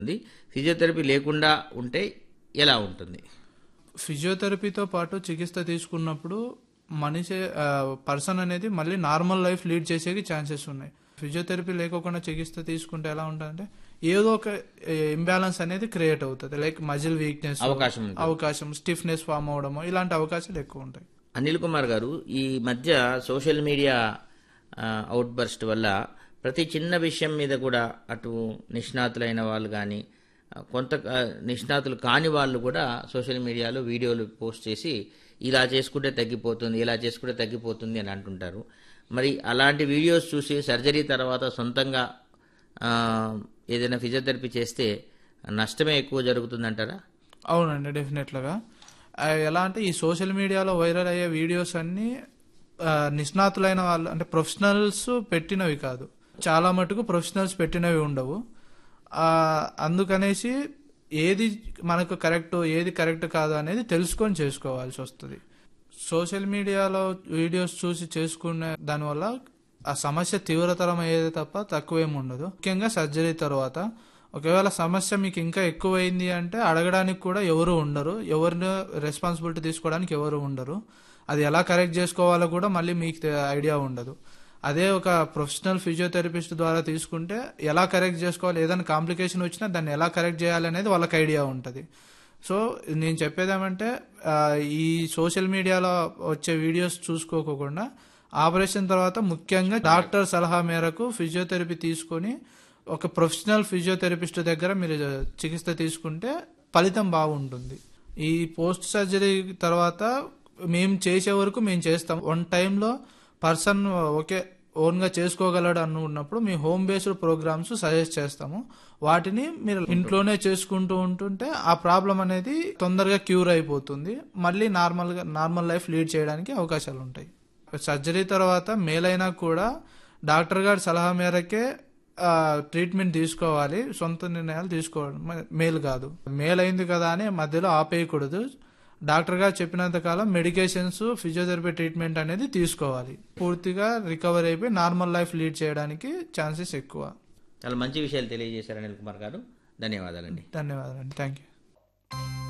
ఉంది ఫిజియోథెరపీ లేకుండా ఉంటే ఎలా ఉంటుంది ఫిజియోథెరపీతో పాటు చికిత్స తీసుకున్నప్పుడు మనిషి పర్సన్ అనేది మళ్ళీ నార్మల్ లైఫ్ లీడ్ చేసేకి ఛాన్సెస్ ఉన్నాయి ఫిజియోథెరపీ లేకోకుండా చికిత్స తీసుకుంటే ఎలా ఉంటుందంటే ఏదో ఒక ఇంబ్యాలెన్స్ అనేది క్రియేట్ అవుతుంది లైక్ మజిల్ వీక్నెస్ అవకాశం ఉంటుంది. అవకాశం స్టిఫ్నెస్ ఫామ్ అవడము ఇలాంటి అవకాశాలు ఎక్కువ ఉంటాయి అనిల్ కుమార్ గారు ఈ మధ్య సోషల్ మీడియా అవుట్ బర్స్ట్ వల్ల ప్రతి చిన్న విషయం మీద కూడా అటు నిష్ణాతులైన వాళ్ళు కానీ కొంత ఆ, నిష్ణాతులు కాని వాళ్ళు కూడా సోషల్ మీడియాలో వీడియోలు పోస్ట్ చేసి ఇలా చేసుకుంటే తగ్గిపోతుంది ఇలా చేసుకుంటే తగ్గిపోతుంది అని అంటుంటారు మరి అలాంటి వీడియోస్ చూసి సర్జరీ తర్వాత సొంతంగా ఆ, ఏదైనా ఫిజియోథెరపీ చేస్తే నష్టమే ఎక్కువ జరుగుతుందంటారా అవునండి డెఫినెట్లుగా ఆ, ఎలా అంటే ఈ సోషల్ మీడియాలో వైరల్ అయ్యే వీడియోస్ అన్ని ఆ, నిష్ణాతులైన వాళ్ళు అంటే ప్రొఫెషనల్స్ పెట్టినవి కాదు చాలా మటుకు ప్రొఫెషనల్స్ పెట్టినవి ఉండవు ఆ, అందుకనేసి ఏది మనకు కరెక్ట్ ఏది కరెక్ట్ కాదు అనేది తెలుసుకొని చేసుకోవాల్సి వస్తుంది సోషల్ మీడియాలో వీడియోస్ చూసి చేసుకునే దానివల్ల ఆ సమస్య తీవ్రతరం అయ్యేది తప్ప తక్కువేం ఉండదు ముఖ్యంగా సర్జరీ తర్వాత ఒకవేళ సమస్య మీకు ఇంకా ఎక్కువైంది అంటే అడగడానికి కూడా ఎవరు ఉండరు ఎవరిని రెస్పాన్సిబిలిటీ తీసుకోవడానికి ఎవరు ఉండరు అది ఎలా కరెక్ట్ చేసుకోవాలో కూడా మళ్ళీ మీకు తె- ఐడియా ఉండదు అదే ఒక ప్రొఫెషనల్ ఫిజియోథెరపిస్ట్ ద్వారా తీసుకుంటే ఎలా కరెక్ట్ చేసుకోవాలి ఏదైనా కాంప్లికేషన్ వచ్చినా దాన్ని ఎలా కరెక్ట్ చేయాలి అనేది వాళ్ళకి ఐడియా ఉంటుంది సో నేను చెప్పేదేమంటే ఆ, ఈ సోషల్ మీడియాలో వచ్చే వీడియోస్ చూసుకోకుండా ఆపరేషన్ తర్వాత ముఖ్యంగా డాక్టర్ సలహా మేరకు ఫిజియోథెరపీ తీసుకొని ఒక ప్రొఫెషనల్ ఫిజియోథెరపిస్ట్ దగ్గర మీరు చికిత్స తీసుకుంటే ఫలితం బాగుంటుంది ఈ పోస్ట్ సర్జరీ తర్వాత మేము చేసే వరకు మేము చేస్తాం వన్ టైంలో పర్సన్ ఒకే ఓన్గా చేసుకోగలడు అనుకున్నప్పుడు మేము హోమ్ బేస్డ్ ప్రోగ్రామ్స్ సజెస్ట్ చేస్తాము వాటిని మీరు ఇంట్లోనే చేసుకుంటూ ఉంటుంటే ఆ ప్రాబ్లం అనేది తొందరగా క్యూర్ అయిపోతుంది మళ్ళీ నార్మల్గా నార్మల్ లైఫ్ లీడ్ చేయడానికి అవకాశాలు ఉంటాయి సర్జరీ తర్వాత మేలైనా కూడా డాక్టర్ గారి సలహా మేరకే ఆ, ట్రీట్మెంట్ తీసుకోవాలి సొంత నిర్ణయాలు తీసుకోవడం మ- మేలు కాదు మేలైంది కదా అని మధ్యలో ఆపేయకూడదు డాక్టర్ గారు చెప్పినంత కాలం మెడికేషన్స్ ఫిజియోథెరపీ ట్రీట్మెంట్ అనేది తీసుకోవాలి పూర్తిగా రికవర్ అయిపోయి నార్మల్ లైఫ్ లీడ్ చేయడానికి ఛాన్సెస్ ఎక్కువ చాలా మంచి విషయాలు తెలియజేశారు అనిల్ కుమార్ గారు ధన్యవాదాలండి ధన్యవాదాలండి థ్యాంక్ యూ